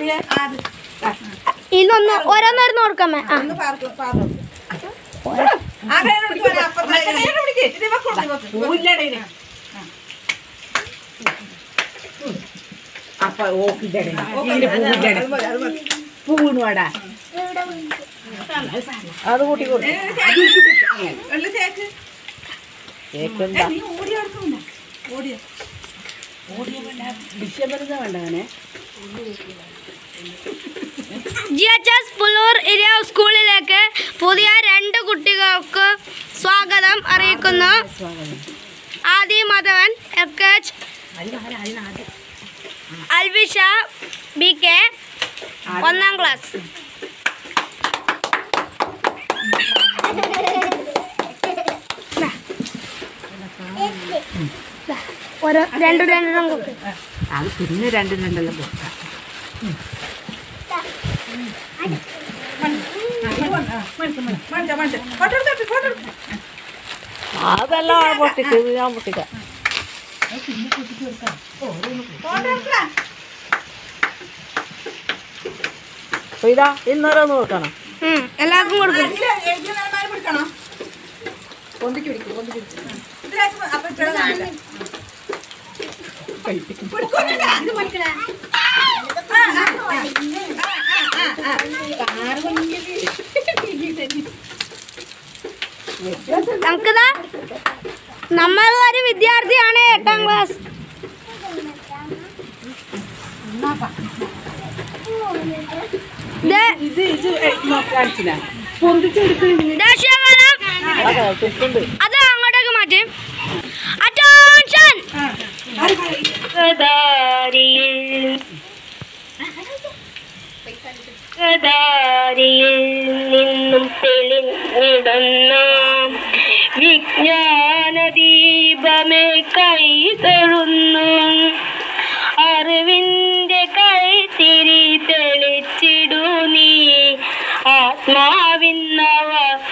അറിയേ ആദ്യം ഇതൊന്ന് ഓരോന്നോരോന്ന് കൊടുക്കാമേ ആ ഒന്ന് പാർക്ക് പാർക്ക് ആ കയ്യോട് പിടിക്ക് മോനെ, അപ്പുറത്തെ കയ്യോട് പിടിക്ക്. ഇത് ഇവക്ക് കൊടുക്ക്, ഇവക്ക്. അപ്പൊ ഓക്കിന്റെ ഓക്കെ, അത് മതി, അത് മതി. പൂണുവാടാ അത് കൂട്ടി കൊടുക്കും ഏ, തേക്ക്. വെള്ളം തേക്ക്. ഏ, കേക്കെന്താ നീ ഓടി നടക്കുന്നുണ്ടോ? ഓടിയോ? വിഷമരുന്ന് വേണ്ടവനെ G H S Pullur Iriya സ്കൂളിലേക്ക് പുതിയ രണ്ട് കുട്ടികൾക്ക് സ്വാഗതം അറിയിക്കുന്നു Adi Madhavan F H Alvisha B K ഒന്നാം ക്ലാസ് ഓരോ രണ്ട് രണ്ടെണ്ണം കൊടുക്കും അത് പിന്നെ രണ്ടും രണ്ടെല്ലാം കൊടുക്കാം മണിച്ച, മണിച്ച. ഫോട്ടോ എടുക്ക്, ഫോട്ടോ എടുക്ക്. അതെല്ലാം പൊട്ടിക്ക് ഞാൻ പൊട്ടിക്കാം ഫോട്ടോ എടുക്കടാ. അപ്പൊ ഇതാ ഇന്നോരോന്ന് കൊടുക്കണം ഉം, എല്ലാവർക്കും ആ, കൊടുക്കും ഇതില് എഴുതിയ നിലമാല പിടിക്കണോ? പൊന്തിക്ക് പിടിക്ക്, പൊന്തിക്ക് പിടിക്ക്. ഇതിലേക്ക് അപ്പൊ ഇച്ചിരി കാണില്ല. പിടിക്കൊന്നുമില്ല. ഇത് പിടിക്കണേ. ആ, ആ, ആ. ആ, ആ, ആ, ആ. നമുക്കിതാ നമ്മൾ ഒരു വിദ്യാർത്ഥിയാണ് എട്ടാം ക്ലാസ് ദേ- ഇത് ഇത് കാണിച്ചില്ല പൊന്തിച്ചെടുത്ത് ദേശീയഗാനം അതെ ചുറ്റുണ്ട് അത് അങ്ങോട്ടേക്ക് മാറ്റി അറ്റൻഷൻ നിന്നും തെളിഞ്ഞിടുന്ന വിജ്ഞാന ദീപമേ കൈ തഴുന്നു അറിവിന്റെ കൈത്തിരി തെളിച്ചിടു നീ ആത്മാവിന്നവ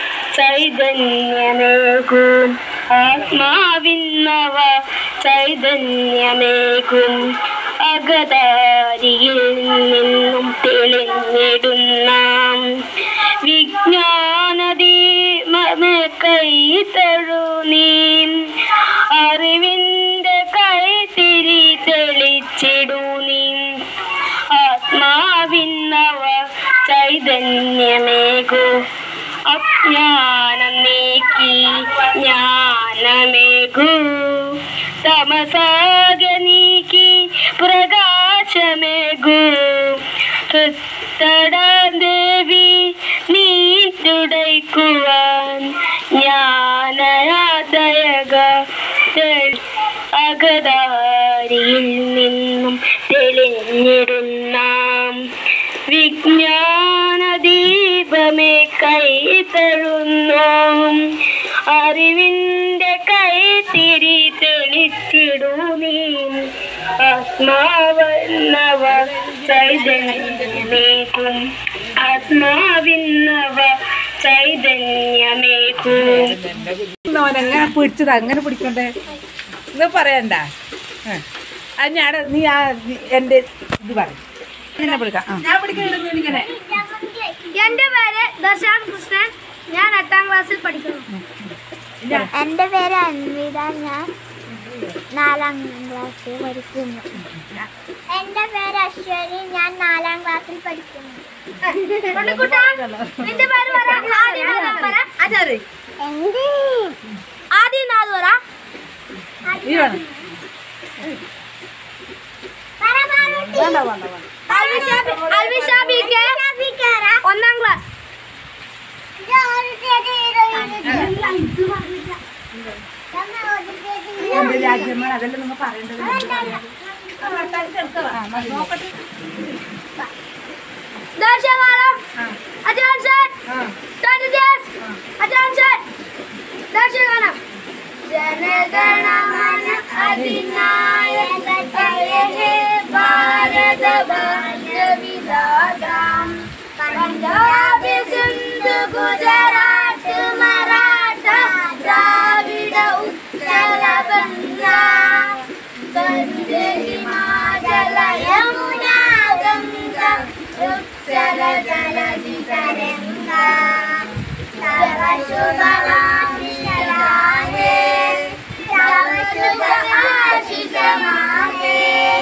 ചൈതന്യമേകും ആത്മാവിന്നവ ചൈതന്യമേകും അകതാരിയിൽ നിന്നും തെളിഞ്ഞിടുന്ന വിജ്ഞാനദീപമേ കൈ തഴു നീ അറിവിന്റെ കൈത്തിരി തെളിച്ചിടു നീ ആത്മാവിന്നവ ചൈതന്യമേകു അജ്ഞാനം നീക്കി ജ്ഞാനമേകു തമസാഗ നീക്കി പ്രകാശമേകു ദേവി നീ തുടയ്ക്കുവാൻ ജ്ഞാനയാതയക അകതാരിയിൽ നിന്നും തെളിഞ്ഞിടുന്ന വിജ്ഞാന ദീപമേ കൈ തഴുന്നു അറിവിന്റെ കൈ തിരി തെളിച്ചിടൂ നീ ആത്മാവന്നവ ചൈതന്യമേകും ആത്മാവിന്നവ ചൈതന്യമേകും അങ്ങനെ പിടിച്ചത് അങ്ങനെ പിടിക്കണ്ടേ ഇത് പറയണ്ട ആ. അത് ഞാൻ നീ ആ നീ എൻ്റെ ഇത് പറ എന്നെ പിടിക്കാം ആ ഞാൻ പിടിക്കുന്നത് ഇങ്ങനെ എന്റെ പേര് ദർശാൻ കൃഷ്ണൻ ഞാൻ എട്ടാം ക്ലാസ്സിൽ പഠിക്കുന്നു എൻ്റെ പേര് അൻവിത ഞാൻ നാലാം ക്ലാസ്സിൽ പഠിക്കുന്നു എൻ്റെ പേര് അശ്വതി ഞാൻ നാലാം ക്ലാസ്സിൽ പഠിക്കുന്നു പൊന്നുകുട്ടാ, നിന്റെ പേര് പറ ആദ്യം നാദം പറ അതെ എന്ത് ആദ്യം നാദ് പറ നീ വേണം പറ പാർവതി. വേണ്ട വേണ്ട വേണ്ട അൽവിഷ അൽവിഷ ബി കെ ഷാഫിക്കാരാ? ഒന്നാം ക്ലാസ് ഇത് ഒരു ചേച്ചി ഇത് ഇത്. നമ്മ ഒരു ചേച്ചി ഇത്. എന്റെ രാജ്യങ്ങൾ അതെല്ലാം നിങ്ങൾ പറയേണ്ടത് ദേശീയഗാനം അറ്റൻഷൻ സ്റ്റാൻഡേർഡ്സ് അറ്റൻഷൻ ദേശീയഗാനം ജനഗണമന അധിനായക ജയ ഹേ ഭാരത ഭാഗ്യ വിധാതാം പഞ്ചാബ് സിന്ധു ഗുജറാത്ത് മറാഠ ദ്രാവിഡ ഉത്തര ബംഗ ഗംഗ ഹിമാചല യമുന ഗംഗ ശുഭമാശിഷമാകേ തവ ശുഭ ആശിഷമാകേ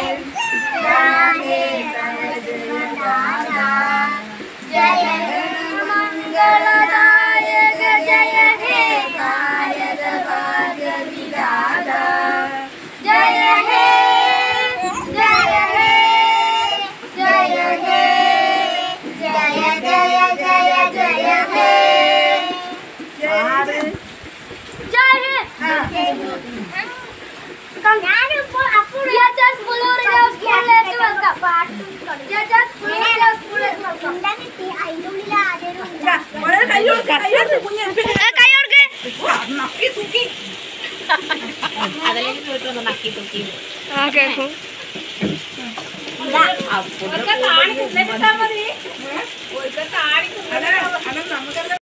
രാധേ തവ ശുഭദാന ജയ ഹേ മംഗളദായക ജയ ഹേ കായക ഭാഗ്യവിദാത ജയ ഹേ ജയ ഹേ ജയ ഹേ ജയ ജയ ജയ ജയ ഹേ ആറ് ജയ് ഞാനിപ്പോൾ അപ്പോൾ സ്കൂളിലേക്ക് വെക്കാം പാട്ടും സ്കൂളിലേക്ക് വെക്കാം അതിനുള്ളിൽ ആദ്യം ഇതാ, മോളെ കൈ കൊടുക്ക്, കൈ കൊടുക്ക്, കുഞ്ഞ്. കൈ കൊടുക്ക് നക്കി തൂക്കി. ഓക്കെ ഒരിക്കൽ കാണിക്കും, എന്നിട്ട് ഇട്ടാ മതി. ഒരിക്കൽ കാണിക്കും, എന്നിട്ട് അതെ, നമുക്ക്